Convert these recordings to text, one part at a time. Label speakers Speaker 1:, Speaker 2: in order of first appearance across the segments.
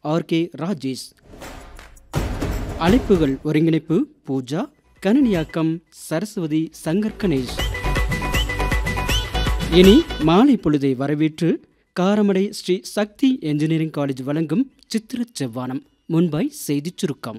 Speaker 1: R K Rajesh அழைப்புகள் ஒருங்கிணைப்பு பூஜா கணனியாக்கம் சரஸ்வதி சங்கர் கணேஷ் இனி மாலை பொழுதை வரவேற்று காரமடை ஸ்ரீ சக்தி என்ஜினியரிங் காலேஜ் வழங்கும் சித்திர செவ்வானம் முன்பாய் செய்திச் சுருக்கம்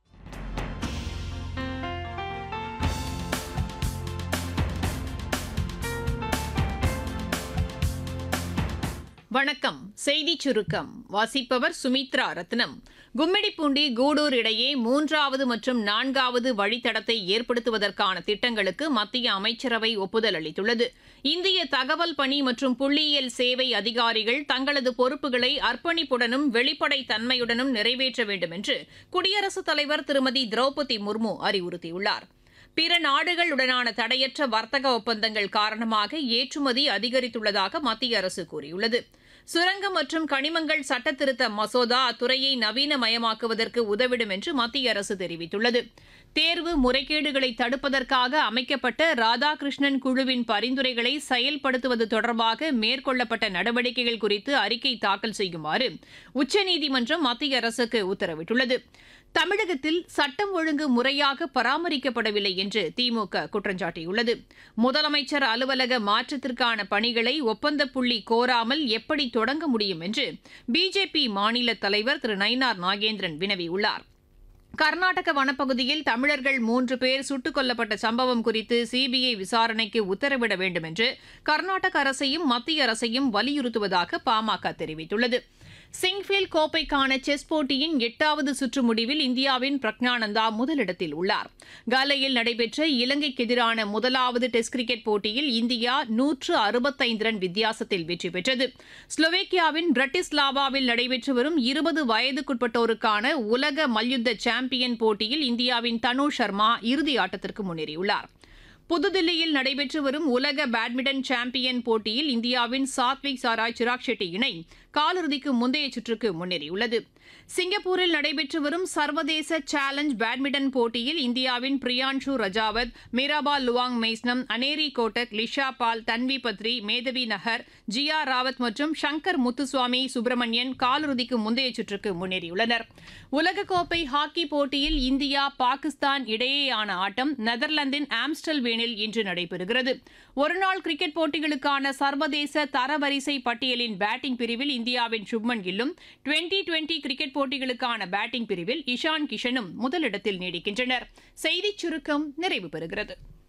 Speaker 2: வணக்கம் செய்திச் சுருக்கம் வாசிப்பவர் சுமித்ரா ரத்னம் கும்மிடிப்பூண்டி கூடூர் இடையே மூன்றாவது மற்றும் நான்காவது வழித்தடத்தை ஏற்படுத்துவதற்கான திட்டங்களுக்கு மத்திய அமைச்சரவை ஒப்புதல் அளித்துள்ளது இந்திய தகவல் பணி மற்றும் புள்ளியியல் சேவை அதிகாரிகள் தங்களது பொறுப்புகளை அர்ப்பணிப்புடனும் வெளிப்படை தன்மையுடனும் நிறைவேற்ற வேண்டும் என்று குடியரசுத் தலைவர் திருமதி திரௌபதி முர்மு அறிவுறுத்தியுள்ளார் பிற நாடுகளுடனான தடையற்ற வர்த்தக ஒப்பந்தங்கள் காரணமாக ஏற்றுமதி அதிகரித்துள்ளதாக மத்திய அரசு கூறியுள்ளது சுரங்கம் மற்றும் கனிமங்கள் சட்டத்திருத்த மசோதா அத்துறையை நவீனமயமாக்குவதற்கு உதவிடும் என்று மத்திய அரசு தெரிவித்துள்ளது தேர்வு முறைகேடுகளை தடுப்பதற்காக அமைக்கப்பட்ட ராதாகிருஷ்ணன் குழுவின் பரிந்துரைகளை செயல்படுத்துவது தொடர்பாக மேற்கொள்ளப்பட்ட நடவடிக்கைகள் குறித்து அறிக்கை தாக்கல் செய்யுமாறு உச்சநீதிமன்றம் மத்திய அரசுக்கு உத்தரவிட்டுள்ளது தமிழகத்தில் சட்டம் ஒழுங்கு முறையாக பராமரிக்கப்படவில்லை என்று திமுக குற்றஞ்சாட்டியுள்ளது முதலமைச்சர் அலுவலக மாற்றத்திற்கான பணிகளை ஒப்பந்த புள்ளி கோராமல் எப்படி தொடங்க முடியும் என்று பிஜேபி மாநில தலைவர் திரு நயினார் நாகேந்திரன் வினவியுள்ளார் கர்நாடக வனப்பகுதியில் தமிழர்கள் மூன்று பேர் சுட்டுக் கொல்லப்பட்ட சம்பவம் குறித்து சிபிஐ விசாரணைக்கு உத்தரவிட வேண்டும் என்று கர்நாடக அரசையும் மத்திய அரசையும் வலியுறுத்துவதாக பாமக தெரிவித்துள்ளது சிங்ஃபீல்ட் கோப்பைக்கான செஸ் போட்டியின் எட்டாவது சுற்று முடிவில் இந்தியாவின் பிரக்ஞானந்தா முதலிடத்தில் உள்ளார் காலையில் நடைபெற்ற இலங்கைக்கு எதிரான முதலாவது டெஸ்ட் கிரிக்கெட் போட்டியில் இந்தியா நூற்று அறுபத்தைந்து ரன் வித்தியாசத்தில் வெற்றி பெற்றது ஸ்லோவேக்கியாவின் பிரட்டிஸ்லாவாவில் நடைபெற்று வரும் இருபது வயதுக்குட்பட்டோருக்கான உலக மல்யுத்த சாம்பியன் போட்டியில் இந்தியாவின் தனு சர்மா இறுதி ஆட்டத்திற்கு முன்னேறியுள்ளார் புதுதில்லியில் நடைபெற்று வரும் உலக பேட்மிண்டன் சாம்பியன் போட்டியில் இந்தியாவின் சாத்விக் சாராய் சிராக் ஷெட்டி இணை காலிறுதிக்கு முந்தைய சுற்றுக்கு முன்னேறியுள்ளது சிங்கப்பூரில் நடைபெற்று வரும் சர்வதேச சேலஞ்ச் பேட்மிண்டன் போட்டியில் இந்தியாவின் பிரியான்ஷு ரஜாவத் மீராபா லுவாங் மெய்ஸ்னம் அனேரி கோட்டக் லிஷா பால் தன்வி பத்ரி மேதவி நகர் ஜியா ராவத் மற்றும் சங்கர் முத்துசுவாமி சுப்பிரமணியன் காலிறுதிக்கு முந்தைய சுற்றுக்கு முன்னேறியுள்ளனர் உலகக்கோப்பை ஹாக்கி போட்டியில் இந்தியா பாகிஸ்தான் இடையேயான ஆட்டம் நெதர்லாந்தின் ஆம்ஸ்டல்வேனில் இன்று நடைபெறுகிறது ஒருநாள் கிரிக்கெட் போட்டிகளுக்கான சர்வதேச தரவரிசை பட்டியலின் பேட்டிங் பிரிவில் இந்தியாவின் சுப்மன் கில்லும் டுவெண்டி டுவெண்டி கிரிக்கெட் போட்டிகளுக்கான பேட்டிங் பிரிவில் இஷான் கிஷனும் முதலிடத்தில் நீடிக்கின்றனர் செய்திச் சுருக்கம் நிறைவு பெறுகிறது